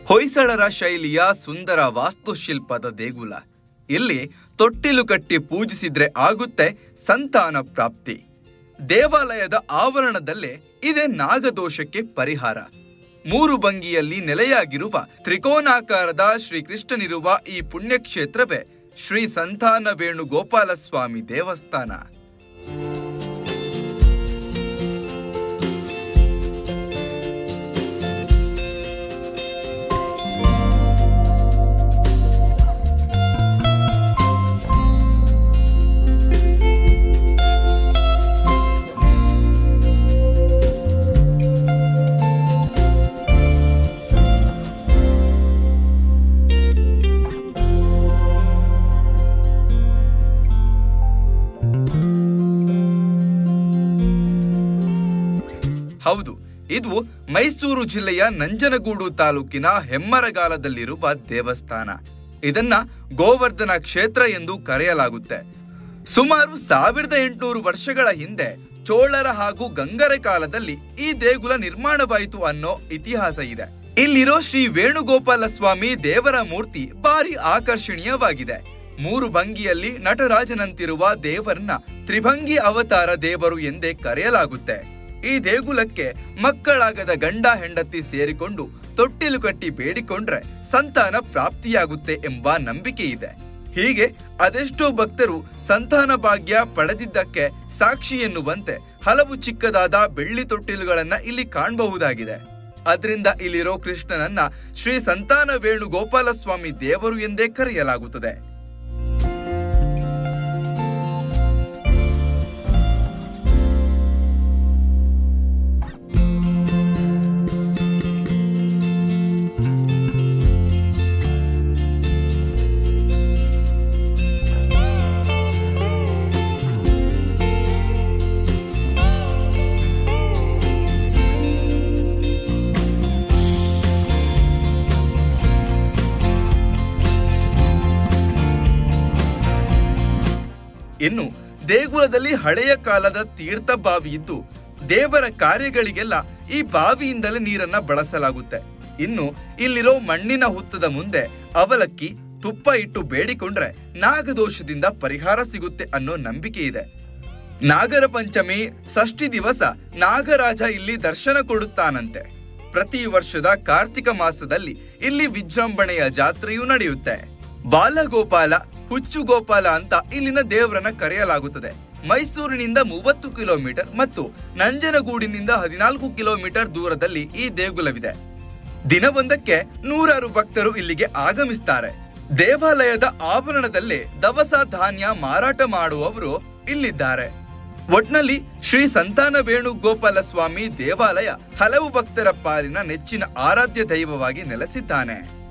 ಹೊಯ್ಸಳರ ಶೈಲಿಯ ಸುಂದರ ವಾಸ್ತುಶಿಲ್ಪದ ದೇಗುಲ ಇಲ್ಲಿ ತೊಟ್ಟಿಲು ಕಟ್ಟಿ ಪೂಜಿಸಿದ್ರೆ ಆಗುತ್ತೆ ಸಂತಾನ ಪ್ರಾಪ್ತಿ ದೇವಾಲಯದ ಆವರಣದಲ್ಲೇ ಇದೆ ನಾಗದೋಷಕ್ಕೆ ಪರಿಹಾರ ಮೂರು ಭಂಗಿಯಲ್ಲಿ ನೆಲೆಯಾಗಿರುವ ತ್ರಿಕೋನಾಕಾರದ ಶ್ರೀಕೃಷ್ಣನಿರುವ ಈ ಪುಣ್ಯಕ್ಷೇತ್ರವೇ ಶ್ರೀ ಸಂತಾನ ವೇಣುಗೋಪಾಲ ಸ್ವಾಮಿ ದೇವಸ್ಥಾನ ಹೌದು ಇದು ಮೈಸೂರು ಜಿಲ್ಲೆಯ ನಂಜನಗೂಡು ತಾಲೂಕಿನ ಹೆಮ್ಮರಗಾಲದಲ್ಲಿರುವ ದೇವಸ್ಥಾನ ಇದನ್ನ ಗೋವರ್ಧನ ಕ್ಷೇತ್ರ ಎಂದು ಕರೆಯಲಾಗುತ್ತೆ ಸುಮಾರು ಸಾವಿರದ ಎಂಟುನೂರು ವರ್ಷಗಳ ಹಿಂದೆ ಚೋಳರ ಹಾಗೂ ಗಂಗರ ಕಾಲದಲ್ಲಿ ಈ ದೇಗುಲ ನಿರ್ಮಾಣವಾಯಿತು ಅನ್ನೋ ಇತಿಹಾಸ ಇದೆ ಇಲ್ಲಿರೋ ಶ್ರೀ ವೇಣುಗೋಪಾಲ ಸ್ವಾಮಿ ದೇವರ ಮೂರ್ತಿ ಭಾರಿ ಆಕರ್ಷಣೀಯವಾಗಿದೆ ಮೂರು ಭಂಗಿಯಲ್ಲಿ ನಟರಾಜನಂತಿರುವ ದೇವರನ್ನ ತ್ರಿಭಂಗಿ ಅವತಾರ ದೇವರು ಎಂದೇ ಕರೆಯಲಾಗುತ್ತೆ ಈ ದೇಗುಲಕ್ಕೆ ಮಕ್ಕಳಾಗದ ಗಂಡ ಹೆಂಡತಿ ಸೇರಿಕೊಂಡು ತೊಟ್ಟಿಲು ಕಟ್ಟಿ ಬೇಡಿಕೊಂಡ್ರೆ ಸಂತಾನ ಪ್ರಾಪ್ತಿಯಾಗುತ್ತೆ ಎಂಬ ನಂಬಿಕೆ ಇದೆ ಹೀಗೆ ಅದೆಷ್ಟೋ ಭಕ್ತರು ಸಂತಾನ ಭಾಗ್ಯ ಪಡೆದಿದ್ದಕ್ಕೆ ಸಾಕ್ಷಿ ಎನ್ನುವಂತೆ ಹಲವು ಚಿಕ್ಕದಾದ ಬೆಳ್ಳಿ ತೊಟ್ಟಿಲುಗಳನ್ನ ಇಲ್ಲಿ ಕಾಣಬಹುದಾಗಿದೆ ಅದರಿಂದ ಇಲ್ಲಿರೋ ಕೃಷ್ಣನನ್ನ ಶ್ರೀ ಸಂತಾನ ವೇಣುಗೋಪಾಲ ಸ್ವಾಮಿ ದೇವರು ಎಂದೇ ಕರೆಯಲಾಗುತ್ತದೆ ಇನ್ನು ದೇಗುಲದಲ್ಲಿ ಹಳೆಯ ಕಾಲದ ತೀರ್ಥ ಬಾವಿ ಇದ್ದು ದೇವರ ಕಾರ್ಯಗಳಿಗೆಲ್ಲ ಈ ಬಾವಿಯಿಂದಲೇ ನೀರನ್ನ ಬಳಸಲಾಗುತ್ತೆ ಇನ್ನು ಇಲ್ಲಿರೋ ಮಣ್ಣಿನ ಹುತ್ತದ ಮುಂದೆ ಅವಲಕ್ಕಿ ತುಪ್ಪ ಇಟ್ಟು ಬೇಡಿಕೊಂಡ್ರೆ ನಾಗದೋಷದಿಂದ ಪರಿಹಾರ ಸಿಗುತ್ತೆ ಅನ್ನೋ ನಂಬಿಕೆ ಇದೆ ನಾಗರ ಪಂಚಮಿ ಷಷ್ಠಿ ದಿವಸ ನಾಗರಾಜ ಇಲ್ಲಿ ದರ್ಶನ ಕೊಡುತ್ತಾನಂತೆ ಪ್ರತಿ ವರ್ಷದ ಕಾರ್ತಿಕ ಮಾಸದಲ್ಲಿ ಇಲ್ಲಿ ವಿಜೃಂಭಣೆಯ ಜಾತ್ರೆಯೂ ನಡೆಯುತ್ತೆ ಬಾಲಗೋಪಾಲ ಹುಚ್ಚು ಗೋಪಾಲ ಅಂತ ಇಲ್ಲಿನ ದೇವರನ್ನ ಕರೆಯಲಾಗುತ್ತದೆ ಮೈಸೂರಿನಿಂದ ಮೂವತ್ತು ಕಿಲೋಮೀಟರ್ ಮತ್ತು ನಂಜನಗೂಡಿನಿಂದ ಹದಿನಾಲ್ಕು ಕಿಲೋಮೀಟರ್ ದೂರದಲ್ಲಿ ಈ ದೇಗುಲವಿದೆ ದಿನವೊಂದಕ್ಕೆ ನೂರಾರು ಭಕ್ತರು ಇಲ್ಲಿಗೆ ಆಗಮಿಸ್ತಾರೆ ದೇವಾಲಯದ ಆವರಣದಲ್ಲೇ ದವಸ ಧಾನ್ಯ ಮಾರಾಟ ಮಾಡುವವರು ಇಲ್ಲಿದ್ದಾರೆ ಒಟ್ನಲ್ಲಿ ಶ್ರೀ ಸಂತಾನ ವೇಣುಗೋಪಾಲ ಸ್ವಾಮಿ ದೇವಾಲಯ ಹಲವು ಭಕ್ತರ ಪಾಲಿನ ನೆಚ್ಚಿನ ಆರಾಧ್ಯ ದೈವವಾಗಿ ನೆಲೆಸಿದ್ದಾನೆ